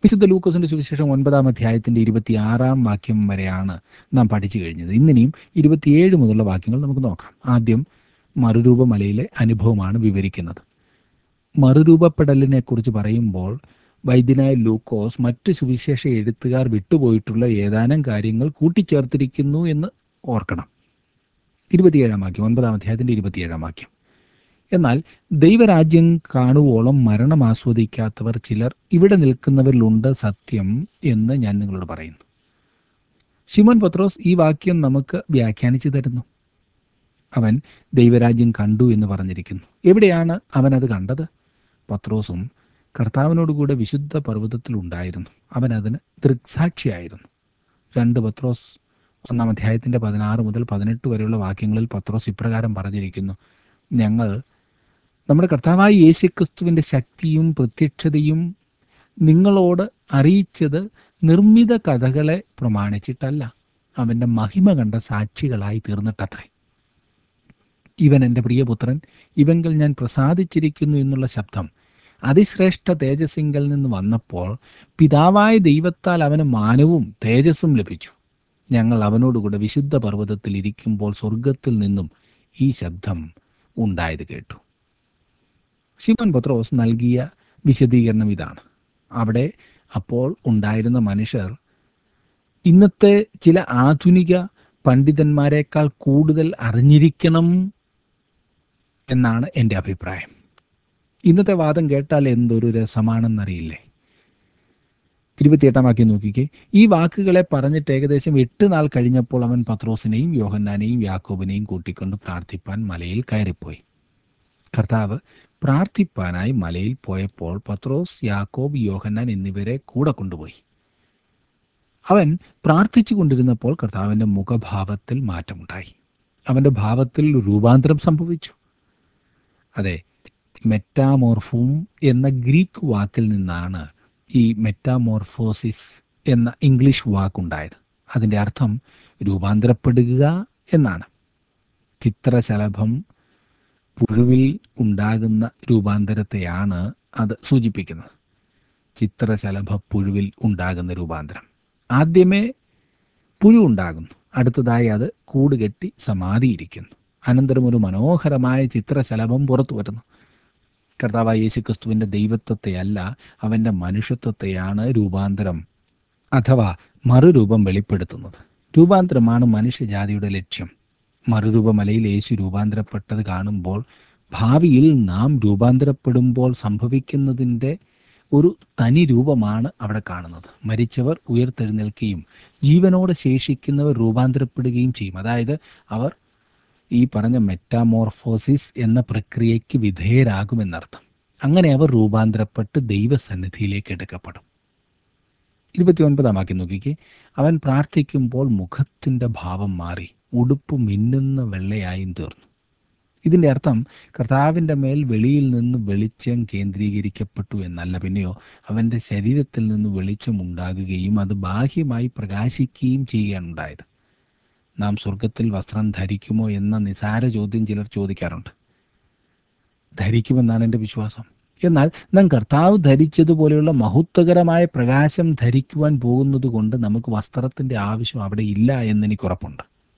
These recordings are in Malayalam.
വിശുദ്ധ ലൂക്കോസിന്റെ സുവിശേഷം ഒൻപതാം അധ്യായത്തിന്റെ ഇരുപത്തിയാറാം വാക്യം വരെയാണ് നാം പഠിച്ചു കഴിഞ്ഞത് ഇന്നിനിയും ഇരുപത്തിയേഴ് മുതലുള്ള വാക്യങ്ങൾ നമുക്ക് നോക്കാം ആദ്യം മറുരൂപമലയിലെ അനുഭവമാണ് വിവരിക്കുന്നത് മറുരൂപപ്പെടലിനെ കുറിച്ച് പറയുമ്പോൾ വൈദ്യനായ ലൂക്കോസ് മറ്റ് സുവിശേഷ എഴുത്തുകാർ വിട്ടുപോയിട്ടുള്ള ഏതാനും കാര്യങ്ങൾ കൂട്ടിച്ചേർത്തിരിക്കുന്നു എന്ന് ഓർക്കണം ഇരുപത്തിയേഴാം വാക്യം ഒൻപതാം അധ്യായത്തിന്റെ ഇരുപത്തിയേഴാം വാക്യം എന്നാൽ ദൈവരാജ്യം കാണുവോളം മരണം ആസ്വദിക്കാത്തവർ ചിലർ ഇവിടെ നിൽക്കുന്നവരിലുണ്ട് സത്യം എന്ന് ഞാൻ നിങ്ങളോട് പറയുന്നു ശിമോൻ പത്രോസ് ഈ വാക്യം നമുക്ക് വ്യാഖ്യാനിച്ചു തരുന്നു അവൻ ദൈവരാജ്യം കണ്ടു എന്ന് പറഞ്ഞിരിക്കുന്നു എവിടെയാണ് അവൻ അത് കണ്ടത് പത്രോസും കർത്താവിനോടുകൂടെ വിശുദ്ധ പർവ്വതത്തിൽ ഉണ്ടായിരുന്നു അവൻ അതിന് ദൃക്സാക്ഷിയായിരുന്നു രണ്ട് പത്രോസ് ഒന്നാം അധ്യായത്തിന്റെ പതിനാറ് മുതൽ പതിനെട്ട് വരെയുള്ള വാക്യങ്ങളിൽ പത്രോസ് ഇപ്രകാരം പറഞ്ഞിരിക്കുന്നു ഞങ്ങൾ നമ്മുടെ കർത്താവായ യേശുക്രിസ്തുവിൻ്റെ ശക്തിയും പ്രത്യക്ഷതയും നിങ്ങളോട് അറിയിച്ചത് നിർമ്മിത കഥകളെ പ്രമാണിച്ചിട്ടല്ല അവൻ്റെ മഹിമ കണ്ട സാക്ഷികളായി തീർന്നിട്ടത്രേ ഇവൻ എൻ്റെ പ്രിയപുത്രൻ ഇവങ്കൽ ഞാൻ പ്രസാദിച്ചിരിക്കുന്നു എന്നുള്ള ശബ്ദം അതിശ്രേഷ്ഠ തേജസ്സിങ്കൽ നിന്ന് വന്നപ്പോൾ പിതാവായ ദൈവത്താൽ അവന് മാനവും തേജസ്സും ലഭിച്ചു ഞങ്ങൾ അവനോടുകൂടെ വിശുദ്ധ പർവ്വതത്തിൽ ഇരിക്കുമ്പോൾ സ്വർഗത്തിൽ നിന്നും ഈ ശബ്ദം ഉണ്ടായത് കേട്ടു ശിവൻ പത്രോസ് നൽകിയ വിശദീകരണം ഇതാണ് അവിടെ അപ്പോൾ ഉണ്ടായിരുന്ന മനുഷ്യർ ഇന്നത്തെ ചില ആധുനിക പണ്ഡിതന്മാരെക്കാൾ കൂടുതൽ അറിഞ്ഞിരിക്കണം എന്നാണ് എൻ്റെ അഭിപ്രായം ഇന്നത്തെ വാദം കേട്ടാൽ എന്തൊരു രസമാണെന്നറിയില്ലേ ഇരുപത്തിയെട്ടാം വാക്യം നോക്കിക്കേ ഈ വാക്കുകളെ പറഞ്ഞിട്ട് ഏകദേശം എട്ട് നാൾ കഴിഞ്ഞപ്പോൾ അവൻ പത്രോസിനെയും യോഹന്നാനെയും യാക്കോബിനെയും കൂട്ടിക്കൊണ്ട് പ്രാർത്ഥിപ്പാൻ മലയിൽ കയറിപ്പോയി കർത്താവ് പ്രാർത്ഥിപ്പാനായി മലയിൽ പോയപ്പോൾ പത്രോസ് യാക്കോബ് യോഹന്നാൻ എന്നിവരെ കൂടെ കൊണ്ടുപോയി അവൻ പ്രാർത്ഥിച്ചു കൊണ്ടിരുന്നപ്പോൾ കർത്താവിൻ്റെ മുഖഭാവത്തിൽ മാറ്റമുണ്ടായി അവൻ്റെ ഭാവത്തിൽ രൂപാന്തരം സംഭവിച്ചു അതെ മെറ്റാമോർഫും എന്ന ഗ്രീക്ക് വാക്കിൽ നിന്നാണ് ഈ മെറ്റാമോർഫോസിസ് എന്ന ഇംഗ്ലീഷ് വാക്കുണ്ടായത് അതിൻ്റെ അർത്ഥം രൂപാന്തരപ്പെടുക എന്നാണ് ചിത്രശലഭം പുഴുവിൽ ഉണ്ടാകുന്ന രൂപാന്തരത്തെയാണ് അത് സൂചിപ്പിക്കുന്നത് ചിത്രശലഭ പുഴുവിൽ ഉണ്ടാകുന്ന രൂപാന്തരം ആദ്യമേ പുഴു ഉണ്ടാകുന്നു അടുത്തതായി അത് കൂടുകെട്ടി സമാധിയിരിക്കുന്നു അനന്തരം ഒരു മനോഹരമായ ചിത്രശലഭം പുറത്തു വരുന്നു കർത്താവായ യേശുക്രിസ്തുവിൻ്റെ ദൈവത്വത്തെയല്ല അവൻ്റെ മനുഷ്യത്വത്തെയാണ് രൂപാന്തരം അഥവാ മറുരൂപം വെളിപ്പെടുത്തുന്നത് രൂപാന്തരമാണ് മനുഷ്യജാതിയുടെ ലക്ഷ്യം മറുരൂപമലയിൽ യേശു രൂപാന്തരപ്പെട്ടത് കാണുമ്പോൾ ഭാവിയിൽ നാം രൂപാന്തരപ്പെടുമ്പോൾ സംഭവിക്കുന്നതിൻ്റെ ഒരു തനി രൂപമാണ് അവിടെ കാണുന്നത് മരിച്ചവർ ഉയർത്തെഴുന്നേൽക്കുകയും ജീവനോടെ ശേഷിക്കുന്നവർ രൂപാന്തരപ്പെടുകയും ചെയ്യും അതായത് അവർ ഈ പറഞ്ഞ മെറ്റാമോർഫോസിസ് എന്ന പ്രക്രിയയ്ക്ക് വിധേയരാകുമെന്നർത്ഥം അങ്ങനെ അവർ രൂപാന്തരപ്പെട്ട് ദൈവസന്നിധിയിലേക്ക് എടുക്കപ്പെടും ഇരുപത്തിയൊൻപതാം വാക്യം നോക്കിക്കേ അവൻ പ്രാർത്ഥിക്കുമ്പോൾ മുഖത്തിൻ്റെ ഭാവം മാറി ഉടുപ്പ് മിന്നുന്ന വെള്ളയായും തീർന്നു ഇതിൻ്റെ അർത്ഥം കർത്താവിൻ്റെ മേൽ വെളിയിൽ നിന്ന് വെളിച്ചം കേന്ദ്രീകരിക്കപ്പെട്ടു എന്നല്ല പിന്നെയോ അവൻ്റെ ശരീരത്തിൽ നിന്ന് വെളിച്ചം ഉണ്ടാകുകയും അത് ബാഹ്യമായി പ്രകാശിക്കുകയും ചെയ്യുകയാണ് ഉണ്ടായത് നാം സ്വർഗത്തിൽ വസ്ത്രം ധരിക്കുമോ എന്ന നിസാര ചോദ്യം ചിലർ ചോദിക്കാറുണ്ട് ധരിക്കുമെന്നാണ് എൻ്റെ വിശ്വാസം എന്നാൽ നാം കർത്താവ് ധരിച്ചതുപോലെയുള്ള മഹത്വകരമായ പ്രകാശം ധരിക്കുവാൻ പോകുന്നത് കൊണ്ട് നമുക്ക് വസ്ത്രത്തിൻ്റെ ആവശ്യം അവിടെ ഇല്ല എന്നെനിക്ക് ഉറപ്പുണ്ട്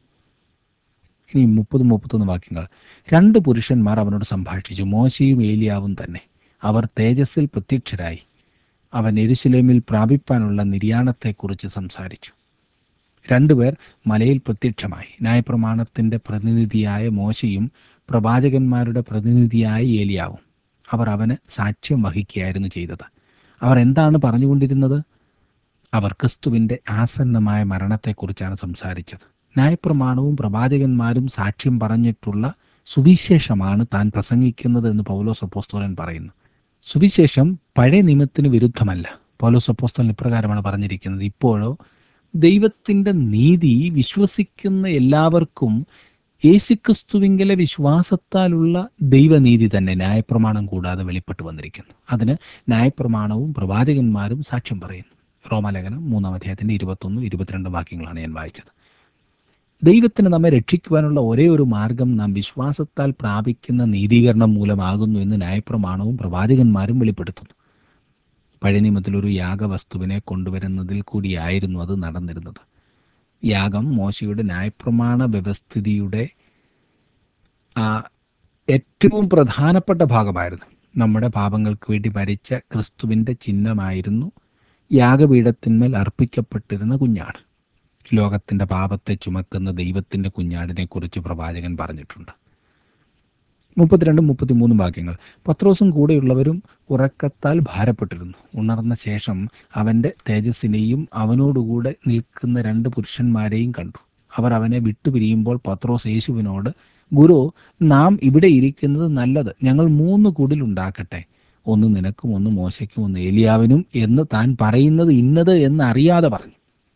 ഇനി മുപ്പത് മുപ്പത്തൊന്ന് വാക്യങ്ങൾ രണ്ട് പുരുഷന്മാർ അവനോട് സംഭാഷിച്ചു മോശയും ഏലിയാവും തന്നെ അവർ തേജസ്സിൽ പ്രത്യക്ഷരായി അവൻ എരുശലേമിൽ പ്രാപിപ്പാനുള്ള നിര്യാണത്തെക്കുറിച്ച് സംസാരിച്ചു രണ്ടുപേർ മലയിൽ പ്രത്യക്ഷമായി ന്യായപ്രമാണത്തിൻ്റെ പ്രതിനിധിയായ മോശയും പ്രവാചകന്മാരുടെ പ്രതിനിധിയായ ഏലിയാവും അവർ അവന് സാക്ഷ്യം വഹിക്കുകയായിരുന്നു ചെയ്തത് അവർ എന്താണ് പറഞ്ഞുകൊണ്ടിരുന്നത് അവർ ക്രിസ്തുവിൻ്റെ ആസന്നമായ മരണത്തെക്കുറിച്ചാണ് സംസാരിച്ചത് ന്യായപ്രമാണവും പ്രവാചകന്മാരും സാക്ഷ്യം പറഞ്ഞിട്ടുള്ള സുവിശേഷമാണ് താൻ പ്രസംഗിക്കുന്നത് എന്ന് പൗലോസ് അപ്പോസ്തോലൻ പറയുന്നു സുവിശേഷം പഴയ നിയമത്തിന് വിരുദ്ധമല്ല പൗലോസ് അപ്പോസ്തോലൻ ഇപ്രകാരമാണ് പറഞ്ഞിരിക്കുന്നത് ഇപ്പോഴോ ദൈവത്തിൻ്റെ നീതി വിശ്വസിക്കുന്ന എല്ലാവർക്കും യേശുക്രിസ്തുവിങ്കലെ വിശ്വാസത്താലുള്ള ദൈവനീതി തന്നെ ന്യായപ്രമാണം കൂടാതെ വെളിപ്പെട്ടു വന്നിരിക്കുന്നു അതിന് ന്യായപ്രമാണവും പ്രവാചകന്മാരും സാക്ഷ്യം പറയുന്നു റോമാലേഖനം മൂന്നാം അധ്യായത്തിൻ്റെ ഇരുപത്തൊന്ന് ഇരുപത്തിരണ്ട് വാക്യങ്ങളാണ് ഞാൻ വായിച്ചത് ദൈവത്തിന് നമ്മെ രക്ഷിക്കുവാനുള്ള ഒരേ ഒരു മാർഗം നാം വിശ്വാസത്താൽ പ്രാപിക്കുന്ന നീതീകരണം മൂലമാകുന്നു എന്ന് ന്യായപ്രമാണവും പ്രവാചകന്മാരും വെളിപ്പെടുത്തുന്നു പഴയ നിയമത്തിൽ ഒരു യാഗവസ്തുവിനെ കൊണ്ടുവരുന്നതിൽ കൂടിയായിരുന്നു അത് നടന്നിരുന്നത് യാഗം മോശയുടെ ന്യായപ്രമാണ വ്യവസ്ഥിതിയുടെ ആ ഏറ്റവും പ്രധാനപ്പെട്ട ഭാഗമായിരുന്നു നമ്മുടെ പാപങ്ങൾക്ക് വേണ്ടി മരിച്ച ക്രിസ്തുവിൻ്റെ ചിഹ്നമായിരുന്നു യാഗപീഠത്തിന്മേൽ അർപ്പിക്കപ്പെട്ടിരുന്ന കുഞ്ഞാട് ലോകത്തിൻ്റെ പാപത്തെ ചുമക്കുന്ന ദൈവത്തിൻ്റെ കുഞ്ഞാടിനെ കുറിച്ച് പ്രവാചകൻ പറഞ്ഞിട്ടുണ്ട് മുപ്പത്തിരണ്ടും മുപ്പത്തിമൂന്നും വാക്യങ്ങൾ പത്രോസും കൂടെയുള്ളവരും ഉറക്കത്താൽ ഭാരപ്പെട്ടിരുന്നു ഉണർന്ന ശേഷം അവൻ്റെ തേജസ്സിനെയും അവനോടുകൂടെ നിൽക്കുന്ന രണ്ട് പുരുഷന്മാരെയും കണ്ടു അവർ അവനെ വിട്ടുപിരിയുമ്പോൾ പത്രോസ് യേശുവിനോട് ഗുരു നാം ഇവിടെ ഇരിക്കുന്നത് നല്ലത് ഞങ്ങൾ മൂന്ന് കുടിലുണ്ടാക്കട്ടെ ഒന്ന് നിനക്കും ഒന്ന് മോശയ്ക്കും ഒന്ന് ഏലിയാവിനും എന്ന് താൻ പറയുന്നത് ഇന്നത് എന്ന് അറിയാതെ പറഞ്ഞു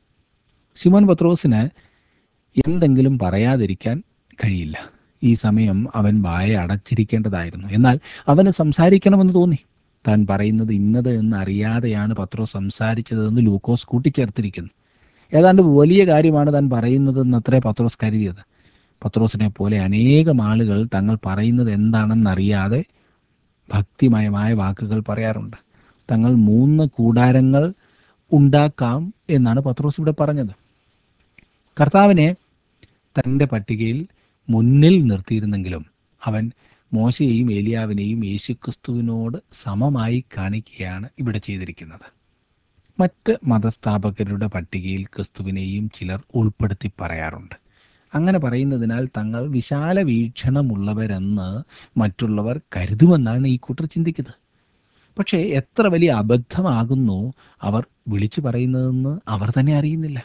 ശിമോൻ പത്രോസിന് എന്തെങ്കിലും പറയാതിരിക്കാൻ കഴിയില്ല ഈ സമയം അവൻ വായ അടച്ചിരിക്കേണ്ടതായിരുന്നു എന്നാൽ അവന് സംസാരിക്കണമെന്ന് തോന്നി താൻ പറയുന്നത് ഇന്നത് എന്ന് അറിയാതെയാണ് പത്രോസ് സംസാരിച്ചതെന്ന് ലൂക്കോസ് കൂട്ടിച്ചേർത്തിരിക്കുന്നു ഏതാണ്ട് വലിയ കാര്യമാണ് താൻ പറയുന്നതെന്ന് അത്രേ പത്രോസ് കരുതിയത് പത്രോസിനെ പോലെ അനേകം ആളുകൾ തങ്ങൾ പറയുന്നത് എന്താണെന്നറിയാതെ ഭക്തിമയമായ വാക്കുകൾ പറയാറുണ്ട് തങ്ങൾ മൂന്ന് കൂടാരങ്ങൾ ഉണ്ടാക്കാം എന്നാണ് പത്രോസ് ഇവിടെ പറഞ്ഞത് കർത്താവിനെ തൻ്റെ പട്ടികയിൽ മുന്നിൽ നിർത്തിയിരുന്നെങ്കിലും അവൻ മോശയെയും ഏലിയാവിനെയും യേശുക്രിസ്തുവിനോട് സമമായി കാണിക്കുകയാണ് ഇവിടെ ചെയ്തിരിക്കുന്നത് മറ്റ് മതസ്ഥാപകരുടെ പട്ടികയിൽ ക്രിസ്തുവിനെയും ചിലർ ഉൾപ്പെടുത്തി പറയാറുണ്ട് അങ്ങനെ പറയുന്നതിനാൽ തങ്ങൾ വിശാല വീക്ഷണമുള്ളവരെന്ന് മറ്റുള്ളവർ കരുതുമെന്നാണ് ഈ കൂട്ടർ ചിന്തിക്കുന്നത് പക്ഷേ എത്ര വലിയ അബദ്ധമാകുന്നു അവർ വിളിച്ചു പറയുന്നതെന്ന് അവർ തന്നെ അറിയുന്നില്ല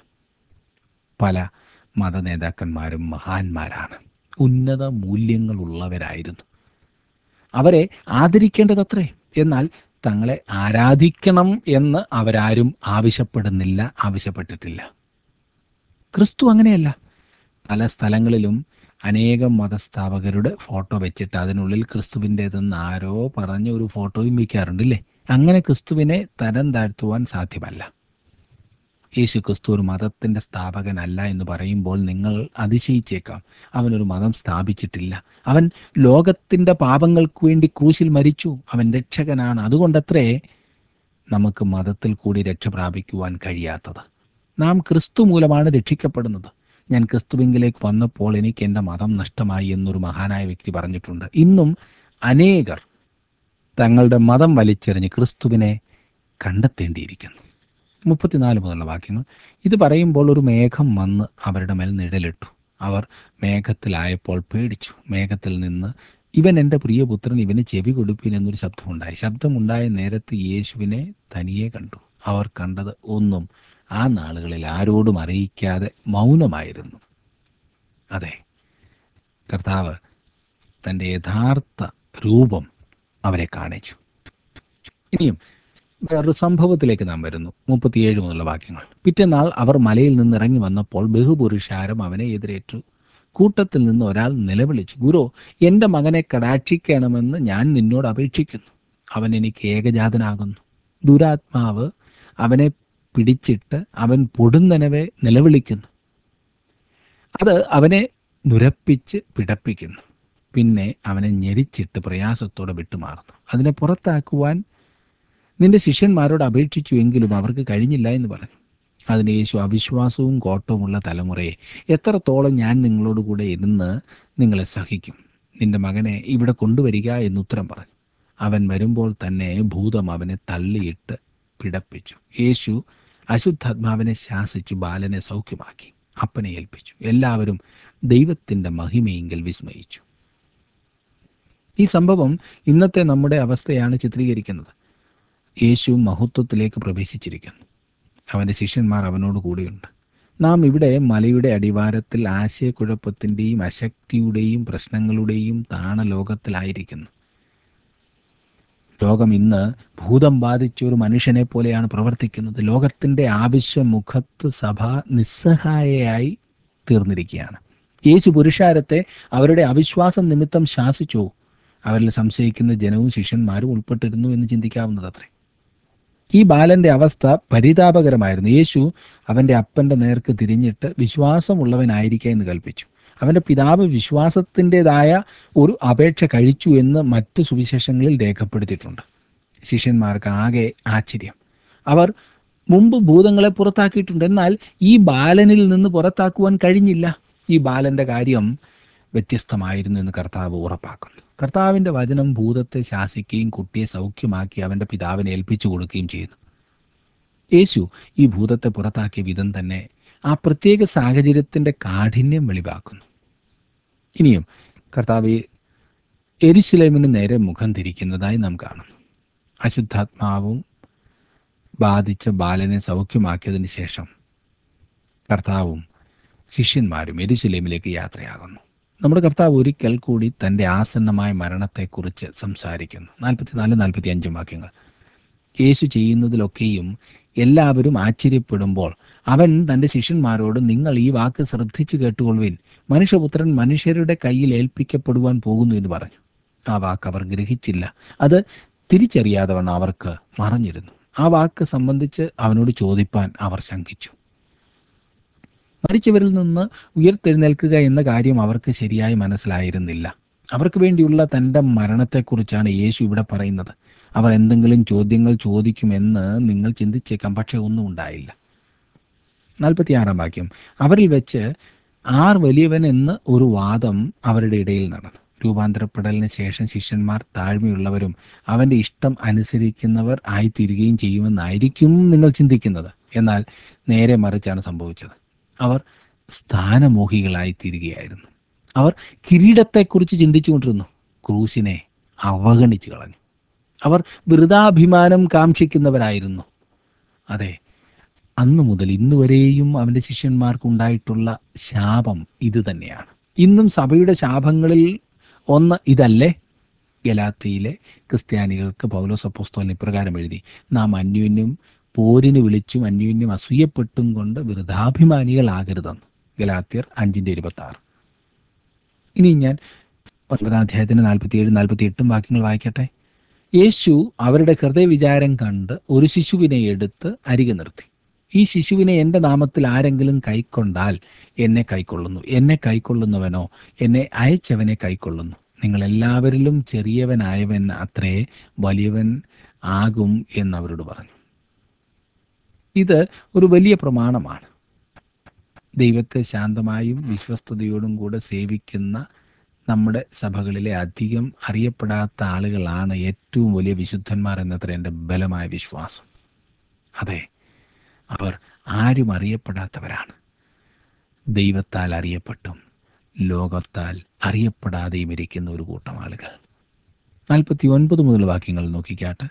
പല മതനേതാക്കന്മാരും മഹാന്മാരാണ് ഉന്നത മൂല്യങ്ങളുള്ളവരായിരുന്നു അവരെ ആദരിക്കേണ്ടതത്രേ എന്നാൽ തങ്ങളെ ആരാധിക്കണം എന്ന് അവരാരും ആവശ്യപ്പെടുന്നില്ല ആവശ്യപ്പെട്ടിട്ടില്ല ക്രിസ്തു അങ്ങനെയല്ല പല സ്ഥലങ്ങളിലും അനേകം മതസ്ഥാപകരുടെ ഫോട്ടോ വെച്ചിട്ട് അതിനുള്ളിൽ ക്രിസ്തുവിൻ്റെതെന്ന് ആരോ പറഞ്ഞ ഒരു ഫോട്ടോയും വയ്ക്കാറുണ്ട് ഇല്ലേ അങ്ങനെ ക്രിസ്തുവിനെ തരം താഴ്ത്തുവാൻ സാധ്യമല്ല യേശു ക്രിസ്തു ഒരു മതത്തിൻ്റെ സ്ഥാപകനല്ല എന്ന് പറയുമ്പോൾ നിങ്ങൾ അതിശയിച്ചേക്കാം അവനൊരു മതം സ്ഥാപിച്ചിട്ടില്ല അവൻ ലോകത്തിൻ്റെ പാപങ്ങൾക്ക് വേണ്ടി ക്രൂശിൽ മരിച്ചു അവൻ രക്ഷകനാണ് അതുകൊണ്ടത്രേ നമുക്ക് മതത്തിൽ കൂടി രക്ഷ പ്രാപിക്കുവാൻ കഴിയാത്തത് നാം ക്രിസ്തു മൂലമാണ് രക്ഷിക്കപ്പെടുന്നത് ഞാൻ ക്രിസ്തുവിങ്കിലേക്ക് വന്നപ്പോൾ എനിക്ക് എൻ്റെ മതം നഷ്ടമായി എന്നൊരു മഹാനായ വ്യക്തി പറഞ്ഞിട്ടുണ്ട് ഇന്നും അനേകർ തങ്ങളുടെ മതം വലിച്ചെറിഞ്ഞ് ക്രിസ്തുവിനെ കണ്ടെത്തേണ്ടിയിരിക്കുന്നു മുപ്പത്തിനാല് മുതലുള്ള വാക്യങ്ങൾ ഇത് പറയുമ്പോൾ ഒരു മേഘം വന്ന് അവരുടെ മേൽ നിഴലിട്ടു അവർ മേഘത്തിലായപ്പോൾ പേടിച്ചു മേഘത്തിൽ നിന്ന് ഇവൻ എൻ്റെ പ്രിയപുത്രൻ ഇവന് ചെവി കൊടുപ്പീൻ എന്നൊരു ശബ്ദമുണ്ടായി ശബ്ദമുണ്ടായ നേരത്ത് യേശുവിനെ തനിയെ കണ്ടു അവർ കണ്ടത് ഒന്നും ആ നാളുകളിൽ ആരോടും അറിയിക്കാതെ മൗനമായിരുന്നു അതെ കർത്താവ് തൻ്റെ യഥാർത്ഥ രൂപം അവരെ കാണിച്ചു ഇനിയും വേറൊരു സംഭവത്തിലേക്ക് നാം വരുന്നു മുപ്പത്തിയേഴ് മുതലുള്ള വാക്യങ്ങൾ പിറ്റേന്നാൾ അവർ മലയിൽ നിന്ന് ഇറങ്ങി വന്നപ്പോൾ ബഹുപുരുഷാരം അവനെ എതിരേറ്റു കൂട്ടത്തിൽ നിന്ന് ഒരാൾ നിലവിളിച്ചു ഗുരു എൻ്റെ മകനെ കടാക്ഷിക്കണമെന്ന് ഞാൻ നിന്നോട് അപേക്ഷിക്കുന്നു അവൻ എനിക്ക് ഏകജാതനാകുന്നു ദുരാത്മാവ് അവനെ പിടിച്ചിട്ട് അവൻ പൊടുന്നനവെ നിലവിളിക്കുന്നു അത് അവനെ നുരപ്പിച്ച് പിടപ്പിക്കുന്നു പിന്നെ അവനെ ഞെരിച്ചിട്ട് പ്രയാസത്തോടെ വിട്ടുമാറുന്നു അതിനെ പുറത്താക്കുവാൻ നിന്റെ ശിഷ്യന്മാരോട് അപേക്ഷിച്ചു എങ്കിലും അവർക്ക് കഴിഞ്ഞില്ല എന്ന് പറഞ്ഞു അതിന് യേശു അവിശ്വാസവും കോട്ടവുമുള്ള തലമുറയെ എത്രത്തോളം ഞാൻ നിങ്ങളോട് കൂടെ ഇരുന്ന് നിങ്ങളെ സഹിക്കും നിന്റെ മകനെ ഇവിടെ കൊണ്ടുവരിക എന്ന് ഉത്തരം പറഞ്ഞു അവൻ വരുമ്പോൾ തന്നെ ഭൂതം അവനെ തള്ളിയിട്ട് പിടപ്പിച്ചു യേശു അശുദ്ധാത്മാവിനെ ശാസിച്ചു ബാലനെ സൗഖ്യമാക്കി അപ്പനെ ഏൽപ്പിച്ചു എല്ലാവരും ദൈവത്തിൻ്റെ മഹിമയെങ്കിൽ വിസ്മയിച്ചു ഈ സംഭവം ഇന്നത്തെ നമ്മുടെ അവസ്ഥയാണ് ചിത്രീകരിക്കുന്നത് യേശു മഹത്വത്തിലേക്ക് പ്രവേശിച്ചിരിക്കുന്നു അവൻ്റെ ശിഷ്യന്മാർ അവനോട് കൂടെയുണ്ട് നാം ഇവിടെ മലയുടെ അടിവാരത്തിൽ ആശയക്കുഴപ്പത്തിൻ്റെയും അശക്തിയുടെയും പ്രശ്നങ്ങളുടെയും താണലോകത്തിലായിരിക്കുന്നു ലോകം ഇന്ന് ഭൂതം ബാധിച്ച ഒരു മനുഷ്യനെ പോലെയാണ് പ്രവർത്തിക്കുന്നത് ലോകത്തിൻ്റെ ആവശ്യമുഖത്ത് സഭ നിസ്സഹായയായി തീർന്നിരിക്കുകയാണ് യേശു പുരുഷാരത്തെ അവരുടെ അവിശ്വാസം നിമിത്തം ശാസിച്ചു അവരിൽ സംശയിക്കുന്ന ജനവും ശിഷ്യന്മാരും ഉൾപ്പെട്ടിരുന്നു എന്ന് ചിന്തിക്കാവുന്നതത്രേ ഈ ബാലന്റെ അവസ്ഥ പരിതാപകരമായിരുന്നു യേശു അവന്റെ അപ്പന്റെ നേർക്ക് തിരിഞ്ഞിട്ട് വിശ്വാസമുള്ളവനായിരിക്കുക എന്ന് കൽപ്പിച്ചു അവന്റെ പിതാവ് വിശ്വാസത്തിൻ്റെതായ ഒരു അപേക്ഷ കഴിച്ചു എന്ന് മറ്റു സുവിശേഷങ്ങളിൽ രേഖപ്പെടുത്തിയിട്ടുണ്ട് ശിഷ്യന്മാർക്ക് ആകെ ആശ്ചര്യം അവർ മുമ്പ് ഭൂതങ്ങളെ പുറത്താക്കിയിട്ടുണ്ട് എന്നാൽ ഈ ബാലനിൽ നിന്ന് പുറത്താക്കുവാൻ കഴിഞ്ഞില്ല ഈ ബാലന്റെ കാര്യം വ്യത്യസ്തമായിരുന്നു എന്ന് കർത്താവ് ഉറപ്പാക്കുന്നു കർത്താവിന്റെ വചനം ഭൂതത്തെ ശാസിക്കുകയും കുട്ടിയെ സൗഖ്യമാക്കി അവന്റെ പിതാവിനെ ഏൽപ്പിച്ചു കൊടുക്കുകയും ചെയ്യുന്നു യേശു ഈ ഭൂതത്തെ പുറത്താക്കിയ വിധം തന്നെ ആ പ്രത്യേക സാഹചര്യത്തിന്റെ കാഠിന്യം വെളിവാക്കുന്നു ഇനിയും കർത്താവ് എരിശിലേമിന് നേരെ മുഖം തിരിക്കുന്നതായി നാം കാണുന്നു അശുദ്ധാത്മാവും ബാധിച്ച ബാലനെ സൗഖ്യമാക്കിയതിന് ശേഷം കർത്താവും ശിഷ്യന്മാരും എരുശലേമിലേക്ക് യാത്രയാകുന്നു നമ്മുടെ കർത്താവ് ഒരിക്കൽ കൂടി തൻ്റെ ആസന്നമായ മരണത്തെക്കുറിച്ച് സംസാരിക്കുന്നു നാൽപ്പത്തിനാല് നാൽപ്പത്തി അഞ്ചും വാക്യങ്ങൾ യേശു ചെയ്യുന്നതിലൊക്കെയും എല്ലാവരും ആശ്ചര്യപ്പെടുമ്പോൾ അവൻ തൻ്റെ ശിഷ്യന്മാരോട് നിങ്ങൾ ഈ വാക്ക് ശ്രദ്ധിച്ചു കേട്ടുകൊള്ളുവിൻ മനുഷ്യപുത്രൻ മനുഷ്യരുടെ കയ്യിൽ ഏൽപ്പിക്കപ്പെടുവാൻ പോകുന്നു എന്ന് പറഞ്ഞു ആ വാക്ക് അവർ ഗ്രഹിച്ചില്ല അത് തിരിച്ചറിയാതവണ്ണം അവർക്ക് മറഞ്ഞിരുന്നു ആ വാക്ക് സംബന്ധിച്ച് അവനോട് ചോദിപ്പാൻ അവർ ശങ്കിച്ചു മരിച്ചവരിൽ നിന്ന് ഉയർത്തെഴുന്നേൽക്കുക എന്ന കാര്യം അവർക്ക് ശരിയായി മനസ്സിലായിരുന്നില്ല അവർക്ക് വേണ്ടിയുള്ള തൻ്റെ മരണത്തെക്കുറിച്ചാണ് യേശു ഇവിടെ പറയുന്നത് അവർ എന്തെങ്കിലും ചോദ്യങ്ങൾ ചോദിക്കുമെന്ന് നിങ്ങൾ ചിന്തിച്ചേക്കാം പക്ഷെ ഒന്നും ഉണ്ടായില്ല നാൽപ്പത്തിയാറാം വാക്യം അവരിൽ വെച്ച് ആർ വലിയവൻ എന്ന് ഒരു വാദം അവരുടെ ഇടയിൽ നടന്നു രൂപാന്തരപ്പെടലിന് ശേഷം ശിഷ്യന്മാർ താഴ്മയുള്ളവരും അവൻ്റെ ഇഷ്ടം അനുസരിക്കുന്നവർ ആയിത്തീരുകയും ചെയ്യുമെന്നായിരിക്കും നിങ്ങൾ ചിന്തിക്കുന്നത് എന്നാൽ നേരെ മറിച്ചാണ് സംഭവിച്ചത് അവർ സ്ഥാനമോഹികളായി തീരുകയായിരുന്നു അവർ കിരീടത്തെക്കുറിച്ച് ചിന്തിച്ചുകൊണ്ടിരുന്നു ക്രൂശിനെ അവഗണിച്ചു കളഞ്ഞു അവർ വൃതാഭിമാനം കാക്ഷിക്കുന്നവരായിരുന്നു അതെ അന്നു മുതൽ ഇന്ന് വരെയും അവൻ്റെ ശിഷ്യന്മാർക്കുണ്ടായിട്ടുള്ള ശാപം ഇത് തന്നെയാണ് ഇന്നും സഭയുടെ ശാപങ്ങളിൽ ഒന്ന് ഇതല്ലേ ഗലാത്തിയിലെ ക്രിസ്ത്യാനികൾക്ക് പൗലോസ് അപ്പോസ്തോലൻ ഇപ്രകാരം എഴുതി നാം അന്യോന്യം പോരിന് വിളിച്ചും അന്യോന്യം അസൂയപ്പെട്ടും കൊണ്ട് വൃഥാഭിമാനികളാകരുതെന്ന് ഗലാത്യർ അഞ്ചിൻ്റെ ഇരുപത്തി ആറ് ഇനി ഞാൻ ഒൻപതാം അധ്യായത്തിന് നാൽപ്പത്തിയേഴ് നാൽപ്പത്തി എട്ടും വാക്യങ്ങൾ വായിക്കട്ടെ യേശു അവരുടെ ഹൃദയവിചാരം കണ്ട് ഒരു ശിശുവിനെ എടുത്ത് അരികെ നിർത്തി ഈ ശിശുവിനെ എൻ്റെ നാമത്തിൽ ആരെങ്കിലും കൈക്കൊണ്ടാൽ എന്നെ കൈക്കൊള്ളുന്നു എന്നെ കൈക്കൊള്ളുന്നവനോ എന്നെ അയച്ചവനെ കൈക്കൊള്ളുന്നു നിങ്ങൾ എല്ലാവരിലും ചെറിയവനായവൻ അത്രേ വലിയവൻ ആകും എന്നവരോട് പറഞ്ഞു ഇത് ഒരു വലിയ പ്രമാണമാണ് ദൈവത്തെ ശാന്തമായും വിശ്വസ്തയോടും കൂടെ സേവിക്കുന്ന നമ്മുടെ സഭകളിലെ അധികം അറിയപ്പെടാത്ത ആളുകളാണ് ഏറ്റവും വലിയ വിശുദ്ധന്മാർ എന്നത്ര എൻ്റെ ബലമായ വിശ്വാസം അതെ അവർ ആരും അറിയപ്പെടാത്തവരാണ് ദൈവത്താൽ അറിയപ്പെട്ടും ലോകത്താൽ അറിയപ്പെടാതെയും ഇരിക്കുന്ന ഒരു കൂട്ടം ആളുകൾ നാൽപ്പത്തി ഒൻപത് മുതൽ വാക്യങ്ങൾ നോക്കിക്കാട്ടെ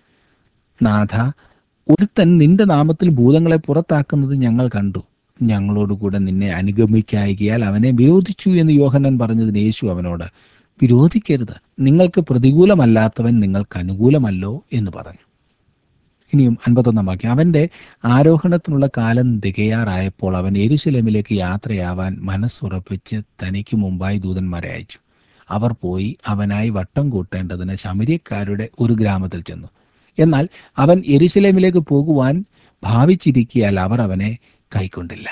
നാഥ ഒരുത്തൻ നിന്റെ നാമത്തിൽ ഭൂതങ്ങളെ പുറത്താക്കുന്നത് ഞങ്ങൾ കണ്ടു ഞങ്ങളോടുകൂടെ നിന്നെ അനുഗമിക്കായികയാൽ അവനെ വിരോധിച്ചു എന്ന് യോഹന്നൻ പറഞ്ഞതിന് യേശു അവനോട് വിരോധിക്കരുത് നിങ്ങൾക്ക് പ്രതികൂലമല്ലാത്തവൻ നിങ്ങൾക്ക് അനുകൂലമല്ലോ എന്ന് പറഞ്ഞു ഇനിയും അൻപത്തൊന്നാം വാക്യം അവന്റെ ആരോഹണത്തിനുള്ള കാലം തികയാറായപ്പോൾ അവൻ എരുശലേമിലേക്ക് യാത്രയാവാൻ മനസ്സുറപ്പിച്ച് തനിക്ക് മുമ്പായി ദൂതന്മാരെ അയച്ചു അവർ പോയി അവനായി വട്ടം കൂട്ടേണ്ടതിന് ശമര്യക്കാരുടെ ഒരു ഗ്രാമത്തിൽ ചെന്നു എന്നാൽ അവൻ എരുശലേമിലേക്ക് പോകുവാൻ ഭാവിച്ചിരിക്കിയാൽ അവർ അവനെ കൈക്കൊണ്ടില്ല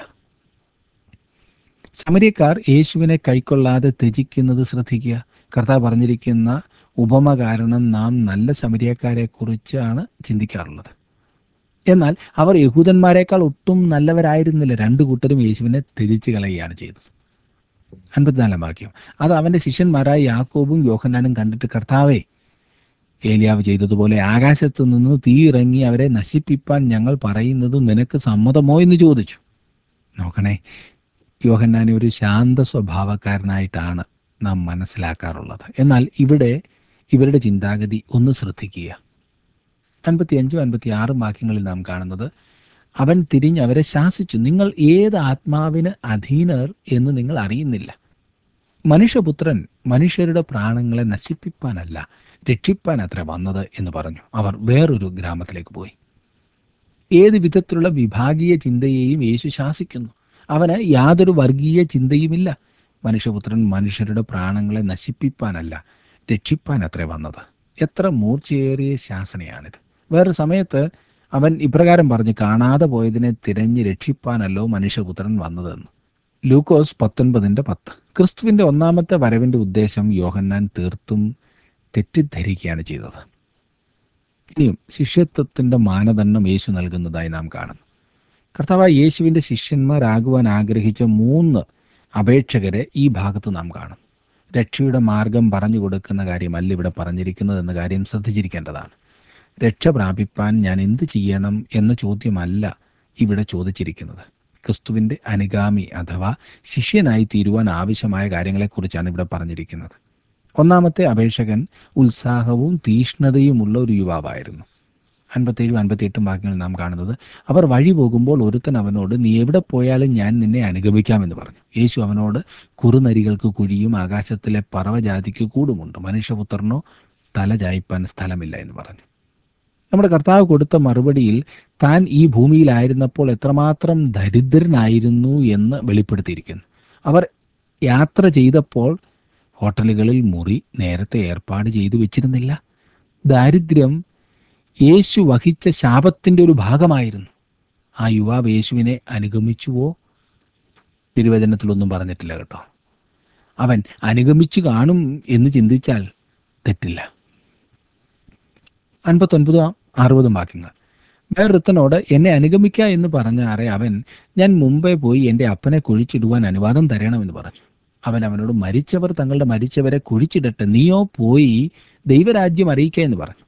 ശമര്യക്കാർ യേശുവിനെ കൈക്കൊള്ളാതെ ത്യജിക്കുന്നത് ശ്രദ്ധിക്കുക കർത്താവ് പറഞ്ഞിരിക്കുന്ന ഉപമ കാരണം നാം നല്ല ശമരിയക്കാരെ കുറിച്ചാണ് ചിന്തിക്കാറുള്ളത് എന്നാൽ അവർ യഹൂദന്മാരെക്കാൾ ഒട്ടും നല്ലവരായിരുന്നില്ല രണ്ടു കൂട്ടരും യേശുവിനെ ത്യജിച്ച് കളയുകയാണ് ചെയ്തത് അൻപത്തിനാലാം വാക്യം അത് അവന്റെ ശിഷ്യന്മാരായ യാക്കോബും യോഹന്നാനും കണ്ടിട്ട് കർത്താവേ ഏലിയാവ് ചെയ്തതുപോലെ ആകാശത്തു നിന്ന് തീ ഇറങ്ങി അവരെ നശിപ്പിപ്പാൻ ഞങ്ങൾ പറയുന്നത് നിനക്ക് സമ്മതമോ എന്ന് ചോദിച്ചു നോക്കണേ യോഹന്നാനെ ഒരു ശാന്ത സ്വഭാവക്കാരനായിട്ടാണ് നാം മനസ്സിലാക്കാറുള്ളത് എന്നാൽ ഇവിടെ ഇവരുടെ ചിന്താഗതി ഒന്ന് ശ്രദ്ധിക്കുക അൻപത്തിയഞ്ചും അൻപത്തി ആറും വാക്യങ്ങളിൽ നാം കാണുന്നത് അവൻ തിരിഞ്ഞ് അവരെ ശാസിച്ചു നിങ്ങൾ ഏത് ആത്മാവിന് അധീനർ എന്ന് നിങ്ങൾ അറിയുന്നില്ല മനുഷ്യപുത്രൻ മനുഷ്യരുടെ പ്രാണങ്ങളെ നശിപ്പിപ്പാനല്ല രക്ഷിപ്പാൻ അത്ര വന്നത് എന്ന് പറഞ്ഞു അവർ വേറൊരു ഗ്രാമത്തിലേക്ക് പോയി ഏത് വിധത്തിലുള്ള വിഭാഗീയ ചിന്തയെയും യേശു ശാസിക്കുന്നു അവന് യാതൊരു വർഗീയ ചിന്തയുമില്ല മനുഷ്യപുത്രൻ മനുഷ്യരുടെ പ്രാണങ്ങളെ നശിപ്പിപ്പാനല്ല രക്ഷിപ്പാൻ അത്രേ വന്നത് എത്ര മൂർച്ചയേറിയ ശാസനയാണിത് വേറൊരു സമയത്ത് അവൻ ഇപ്രകാരം പറഞ്ഞു കാണാതെ പോയതിനെ തിരഞ്ഞ് രക്ഷിപ്പാനല്ലോ മനുഷ്യപുത്രൻ വന്നതെന്ന് ലൂക്കോസ് പത്തൊൻപതിൻ്റെ പത്ത് ക്രിസ്തുവിൻ്റെ ഒന്നാമത്തെ വരവിൻ്റെ ഉദ്ദേശം യോഹന്നാൻ തീർത്തും തെറ്റിദ്ധരിക്കുകയാണ് ചെയ്തത് ഇനിയും ശിഷ്യത്വത്തിന്റെ മാനദണ്ഡം യേശു നൽകുന്നതായി നാം കാണുന്നു കർത്താവായ യേശുവിന്റെ ശിഷ്യന്മാരാകുവാൻ ആഗ്രഹിച്ച മൂന്ന് അപേക്ഷകരെ ഈ ഭാഗത്ത് നാം കാണും രക്ഷയുടെ മാർഗം പറഞ്ഞു കൊടുക്കുന്ന കാര്യമല്ല ഇവിടെ പറഞ്ഞിരിക്കുന്നത് എന്ന കാര്യം ശ്രദ്ധിച്ചിരിക്കേണ്ടതാണ് രക്ഷ പ്രാപിപ്പാൻ ഞാൻ എന്ത് ചെയ്യണം എന്ന ചോദ്യമല്ല ഇവിടെ ചോദിച്ചിരിക്കുന്നത് ക്രിസ്തുവിന്റെ അനുഗാമി അഥവാ ശിഷ്യനായി തീരുവാൻ ആവശ്യമായ കാര്യങ്ങളെക്കുറിച്ചാണ് ഇവിടെ പറഞ്ഞിരിക്കുന്നത് ഒന്നാമത്തെ അപേക്ഷകൻ ഉത്സാഹവും തീഷ്ണതയുമുള്ള ഒരു യുവാവായിരുന്നു അൻപത്തേഴും അൻപത്തിയെട്ടും വാക്യങ്ങൾ നാം കാണുന്നത് അവർ വഴി പോകുമ്പോൾ ഒരുത്തൻ അവനോട് നീ എവിടെ പോയാലും ഞാൻ നിന്നെ അനുഗമിക്കാമെന്ന് പറഞ്ഞു യേശു അവനോട് കുറുനരികൾക്ക് കുഴിയും ആകാശത്തിലെ പറവജാതിക്ക് കൂടുമുണ്ട് മനുഷ്യപുത്രനോ തല ചായ്പാൻ സ്ഥലമില്ല എന്ന് പറഞ്ഞു നമ്മുടെ കർത്താവ് കൊടുത്ത മറുപടിയിൽ താൻ ഈ ഭൂമിയിലായിരുന്നപ്പോൾ എത്രമാത്രം ദരിദ്രനായിരുന്നു എന്ന് വെളിപ്പെടുത്തിയിരിക്കുന്നു അവർ യാത്ര ചെയ്തപ്പോൾ ഹോട്ടലുകളിൽ മുറി നേരത്തെ ഏർപ്പാട് ചെയ്തു വെച്ചിരുന്നില്ല ദാരിദ്ര്യം യേശു വഹിച്ച ശാപത്തിന്റെ ഒരു ഭാഗമായിരുന്നു ആ യുവാവ് യേശുവിനെ അനുഗമിച്ചുവോ തിരുവചനത്തിലൊന്നും പറഞ്ഞിട്ടില്ല കേട്ടോ അവൻ അനുഗമിച്ചു കാണും എന്ന് ചിന്തിച്ചാൽ തെറ്റില്ല അൻപത്തൊൻപതും അറുപതും വാക്യങ്ങൾ വേറൊരുത്തനോട് എന്നെ അനുഗമിക്ക എന്ന് പറഞ്ഞാറെ അവൻ ഞാൻ മുമ്പേ പോയി എൻ്റെ അപ്പനെ കുഴിച്ചിടുവാൻ അനുവാദം തരണമെന്ന് പറഞ്ഞു അവൻ അവനോട് മരിച്ചവർ തങ്ങളുടെ മരിച്ചവരെ കുഴിച്ചിടട്ടെ നീയോ പോയി ദൈവരാജ്യം അറിയിക്കുക എന്ന് പറഞ്ഞു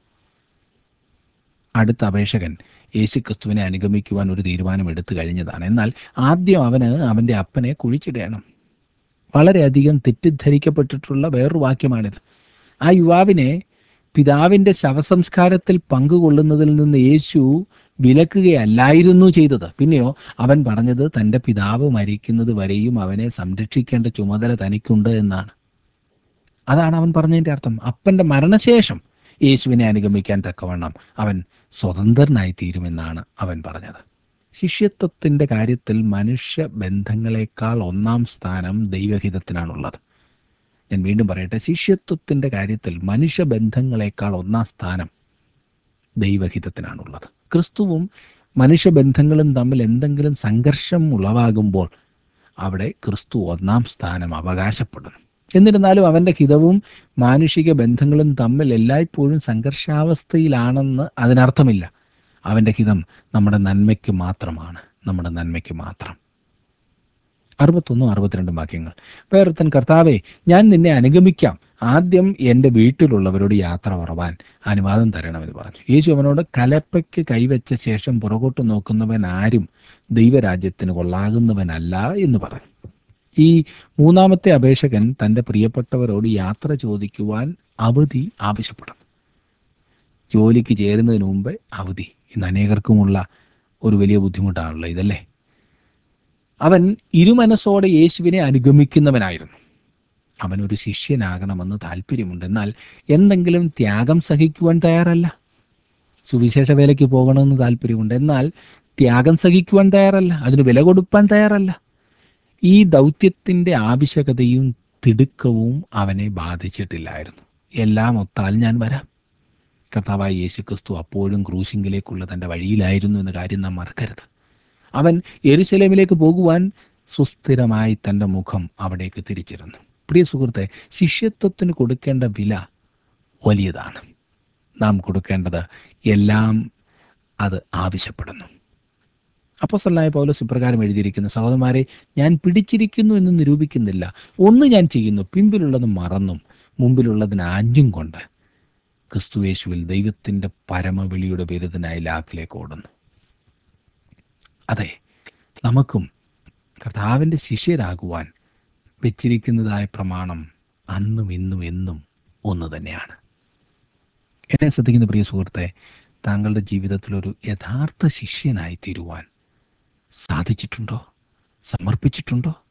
അടുത്ത അപേക്ഷകൻ യേശുക്രിസ്തുവിനെ അനുഗമിക്കുവാൻ ഒരു തീരുമാനം എടുത്തു കഴിഞ്ഞതാണ് എന്നാൽ ആദ്യം അവന് അവൻ്റെ അപ്പനെ കുഴിച്ചിടണം വളരെയധികം തെറ്റിദ്ധരിക്കപ്പെട്ടിട്ടുള്ള വേറൊരു വാക്യമാണിത് ആ യുവാവിനെ പിതാവിൻ്റെ ശവസംസ്കാരത്തിൽ പങ്കുകൊള്ളുന്നതിൽ നിന്ന് യേശു വിലക്കുകയല്ലായിരുന്നു ചെയ്തത് പിന്നെയോ അവൻ പറഞ്ഞത് തൻ്റെ പിതാവ് മരിക്കുന്നത് വരെയും അവനെ സംരക്ഷിക്കേണ്ട ചുമതല തനിക്കുണ്ട് എന്നാണ് അതാണ് അവൻ പറഞ്ഞതിൻ്റെ അർത്ഥം അപ്പൻ്റെ മരണശേഷം യേശുവിനെ അനുഗമിക്കാൻ തക്കവണ്ണം അവൻ സ്വതന്ത്രനായി തീരുമെന്നാണ് അവൻ പറഞ്ഞത് ശിഷ്യത്വത്തിൻ്റെ കാര്യത്തിൽ മനുഷ്യ ബന്ധങ്ങളെക്കാൾ ഒന്നാം സ്ഥാനം ദൈവഹിതത്തിനാണുള്ളത് ഞാൻ വീണ്ടും പറയട്ടെ ശിഷ്യത്വത്തിൻ്റെ കാര്യത്തിൽ മനുഷ്യബന്ധങ്ങളെക്കാൾ ഒന്നാം സ്ഥാനം ദൈവഹിതത്തിനാണുള്ളത് ക്രിസ്തുവും മനുഷ്യബന്ധങ്ങളും തമ്മിൽ എന്തെങ്കിലും സംഘർഷം ഉളവാകുമ്പോൾ അവിടെ ക്രിസ്തു ഒന്നാം സ്ഥാനം അവകാശപ്പെടുന്നു എന്നിരുന്നാലും അവൻ്റെ ഹിതവും മാനുഷിക ബന്ധങ്ങളും തമ്മിൽ എല്ലായ്പ്പോഴും സംഘർഷാവസ്ഥയിലാണെന്ന് അതിനർത്ഥമില്ല അവൻ്റെ ഹിതം നമ്മുടെ നന്മയ്ക്ക് മാത്രമാണ് നമ്മുടെ നന്മയ്ക്ക് മാത്രം അറുപത്തൊന്നും അറുപത്തിരണ്ടും വാക്യങ്ങൾ വേറൊരുത്തൻ കർത്താവെ ഞാൻ നിന്നെ അനുഗമിക്കാം ആദ്യം എൻ്റെ വീട്ടിലുള്ളവരോട് യാത്ര പറവാൻ അനുവാദം തരണമെന്ന് പറഞ്ഞു യേശു അവനോട് കലപ്പയ്ക്ക് കൈവച്ച ശേഷം പുറകോട്ട് നോക്കുന്നവൻ ആരും ദൈവരാജ്യത്തിന് കൊള്ളാകുന്നവനല്ല എന്ന് പറഞ്ഞു ഈ മൂന്നാമത്തെ അപേക്ഷകൻ തൻ്റെ പ്രിയപ്പെട്ടവരോട് യാത്ര ചോദിക്കുവാൻ അവധി ആവശ്യപ്പെടുന്നു ജോലിക്ക് ചേരുന്നതിന് മുമ്പ് അവധി ഇന്ന് അനേകർക്കുമുള്ള ഒരു വലിയ ബുദ്ധിമുട്ടാണല്ലോ ഇതല്ലേ അവൻ ഇരുമനസ്സോടെ യേശുവിനെ അനുഗമിക്കുന്നവനായിരുന്നു അവനൊരു ശിഷ്യനാകണമെന്ന് താല്പര്യമുണ്ട് എന്നാൽ എന്തെങ്കിലും ത്യാഗം സഹിക്കുവാൻ തയ്യാറല്ല സുവിശേഷ വേലയ്ക്ക് പോകണമെന്ന് താല്പര്യമുണ്ട് എന്നാൽ ത്യാഗം സഹിക്കുവാൻ തയ്യാറല്ല അതിന് വില കൊടുപ്പാൻ തയ്യാറല്ല ഈ ദൗത്യത്തിൻ്റെ ആവശ്യകതയും തിടുക്കവും അവനെ ബാധിച്ചിട്ടില്ലായിരുന്നു എല്ലാം ഒത്താൽ ഞാൻ വരാം കർത്താവായ യേശു ക്രിസ്തു അപ്പോഴും ക്രൂശിങ്കിലേക്കുള്ള തൻ്റെ വഴിയിലായിരുന്നു എന്ന കാര്യം നാം മറക്കരുത് അവൻ യെരുശലേമിലേക്ക് പോകുവാൻ സുസ്ഥിരമായി തൻ്റെ മുഖം അവിടേക്ക് തിരിച്ചിരുന്നു പ്രിയ സുഹൃത്തെ ശിഷ്യത്വത്തിന് കൊടുക്കേണ്ട വില വലിയതാണ് നാം കൊടുക്കേണ്ടത് എല്ലാം അത് ആവശ്യപ്പെടുന്നു അപ്പോസ്തലനായ പൗലോസ് ഇപ്രകാരം എഴുതിയിരിക്കുന്ന സഹോദരന്മാരെ ഞാൻ പിടിച്ചിരിക്കുന്നു എന്ന് നിരൂപിക്കുന്നില്ല ഒന്ന് ഞാൻ ചെയ്യുന്നു പിമ്പിലുള്ളത് മറന്നും മുമ്പിലുള്ളതിന് ആഞ്ഞും കൊണ്ട് ക്രിസ്തുവേശുവിൽ ദൈവത്തിൻ്റെ പരമവിളിയുടെ ബിരുദനായി ലാക്കിലേക്ക് ഓടുന്നു അതെ നമുക്കും കർത്താവിൻ്റെ ശിഷ്യരാകുവാൻ വെച്ചിരിക്കുന്നതായ പ്രമാണം അന്നും ഇന്നും എന്നും ഒന്ന് തന്നെയാണ് എന്നെ ശ്രദ്ധിക്കുന്ന പ്രിയ സുഹൃത്തെ താങ്കളുടെ ജീവിതത്തിൽ ഒരു യഥാർത്ഥ ശിഷ്യനായി തീരുവാൻ സാധിച്ചിട്ടുണ്ടോ സമർപ്പിച്ചിട്ടുണ്ടോ